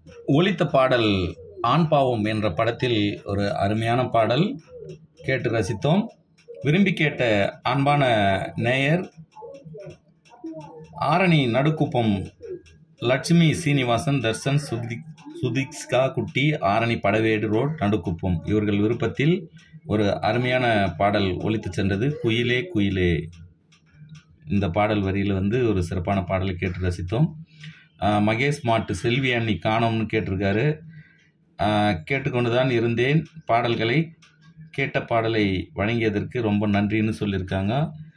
ஒலித்த பாடல் ஆண் பாவம் என்ற படத்தில் ஒரு அருமையான பாடல் கேட்டு ரசித்தோம் விரும்பி கேட்ட அன்பான நேயர் ஆரணி நடுக்குப்பம் லட்சுமி சீனிவாசன் தர்சன் சுதிக் சுதிக்ஸ்கா குட்டி ஆரணி படவேடு ரோட் நடுக்குப்பம் இவர்கள் விருப்பத்தில் ஒரு அருமையான பாடல் ஒலித்து சென்றது குயிலே குயிலே இந்த பாடல் வரியில் வந்து ஒரு சிறப்பான பாடலை கேட்டு ரசித்தோம் ஆஹ் மகேஷ் மாட்டு செல்வி அண்ணி காணோம்னு கேட்டிருக்காரு ஆஹ் கேட்டுக்கொண்டு தான் இருந்தேன் பாடல்களை கேட்ட பாடலை வழங்கியதற்கு ரொம்ப நன்றின்னு சொல்லியிருக்காங்க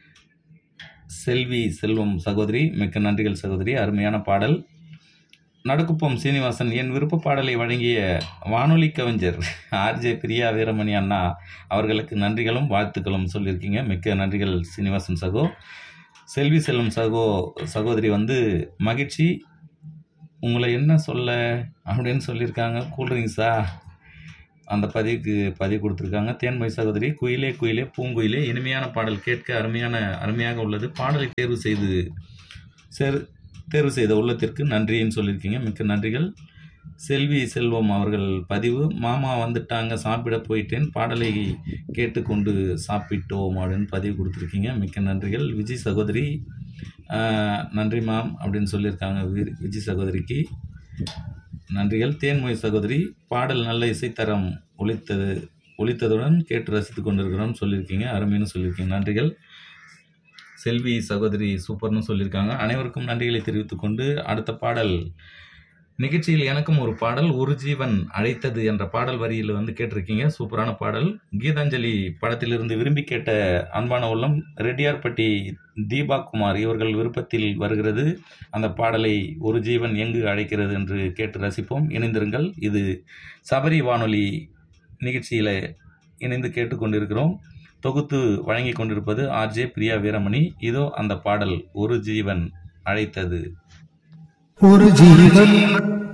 செல்வி செல்வம் சகோதரி மிக்க நன்றிகள் சகோதரி அருமையான பாடல் நடுக்குப்பம் சீனிவாசன் என் விருப்ப பாடலை வழங்கிய வானொலி கவிஞர் ஆர்ஜே பிரியா வீரமணி அண்ணா அவர்களுக்கு நன்றிகளும் வாழ்த்துக்களும் சொல்லியிருக்கீங்க மிக்க நன்றிகள் சீனிவாசன் சகோ செல்வி செல்வம் சகோ சகோதரி வந்து மகிழ்ச்சி உங்களை என்ன சொல்ல அப்படின்னு சொல்லியிருக்காங்க கூல்ட்ரிங்க்ஸா அந்த பதிவுக்கு பதிவு கொடுத்துருக்காங்க தேன்மொழி சகோதரி குயிலே குயிலே பூங்குயிலே இனிமையான பாடல் கேட்க அருமையான அருமையாக உள்ளது பாடலை தேர்வு செய்து சேர் தேர்வு செய்த உள்ளத்திற்கு நன்றின்னு சொல்லியிருக்கீங்க மிக்க நன்றிகள் செல்வி செல்வம் அவர்கள் பதிவு மாமா வந்துட்டாங்க சாப்பிட போயிட்டேன் பாடலை கேட்டுக்கொண்டு சாப்பிட்டோம் அப்படின்னு பதிவு கொடுத்துருக்கீங்க மிக்க நன்றிகள் விஜய் சகோதரி ஆஹ், நன்றி மேம் அப்படின்னு சொல்லியிருக்காங்க வி- விஜய் சகோதரிக்கு நன்றிகள் தேன்மொழி சகோதரி பாடல் நல்ல இசைத்தரம் ஒலித்தது ஒலித்ததுடன் கேட்டு ரசித்து கொண்டிருக்கிறோம் சொல்லியிருக்கீங்க அருமைன்னு சொல்லியிருக்கீங்க நன்றிகள் செல்வி சகோதரி சூப்பர்னு சொல்லியிருக்காங்க அனைவருக்கும் நன்றிகளை தெரிவித்துக் கொண்டு அடுத்த பாடல் நிகழ்ச்சியில் எனக்கும் ஒரு பாடல் ஒரு ஜீவன் அழைத்தது என்ற பாடல் வரியில் வந்து கேட்டிருக்கீங்க சூப்பரான பாடல் கீதாஞ்சலி படத்திலிருந்து விரும்பி கேட்ட அன்பான உள்ளம் ரெட்டியார்பட்டி தீபா குமார் இவர்கள் விருப்பத்தில் வருகிறது அந்த பாடலை ஒரு ஜீவன் எங்கு அழைக்கிறது என்று கேட்டு ரசிப்போம் இணைந்திருங்கள் இது சபரி வானொலி நிகழ்ச்சியில் இணைந்து கேட்டுக்கொண்டிருக்கிறோம் தொகுத்து வழங்கி கொண்டிருப்பது ஆர்ஜே பிரியா வீரமணி இதோ அந்த பாடல் ஒரு ஜீவன் அழைத்தது ஒரு ஜீவன்